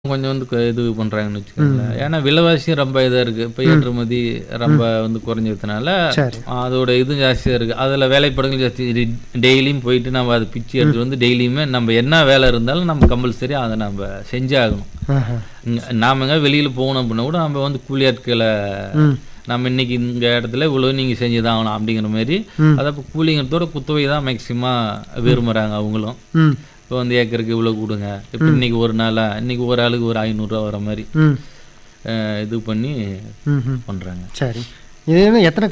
கொஞ்சம் வந்து க- இது பண்றாங்கன்னு வச்சுக்கோங்களேன் ஏன்னா விலைவாசியும் ரொம்ப இதா இருக்கு இப்போ ஏற்றுமதி ரொம்ப வந்து குறைஞ்சதுனால சரி அதோட இது ஜாஸ்தியா இருக்கு அதுல வேலைப்படங்கள் ஜாஸ்தி டெய்லியும் போயிட்டு நம்ம அதை பிச்சு எடுத்துட்டு வந்து டெய்லியுமே நம்ம என்ன வேலை இருந்தாலும் நம்ம கம்பல்சரி அதை நம்ம செஞ்சே ஆகணும் ஆஹா. இங்க நாம எங்க வெளியில போகணும் அப்படின்னா கூட நம்ம வந்து கூலி ஆட்களை ம் நம்ம இன்னைக்கு இந்த இடத்துல இவ்வளவு நீங்க செஞ்சுதான் ஆகணும் அப்படிங்கிற மாதிரி ம். அதை இப்போ கூலிங்கிறதோட குத்தவை தான் மேக்சிமம் விரும்புறாங்க அவங்களும் ம் இப்போ வந்து ஏக்கருக்கு இவ்வளோ கொடுங்க இப்போ இன்னைக்கு ஒரு நாளா இன்னைக்கு ஒரு ஆளுக்கு ஒரு ஐநூறுரூவா வர மாதிரி ம் அஹ், இது பண்ணி ம் ம் பண்றாங்க சரி இது என்ன எத்தனை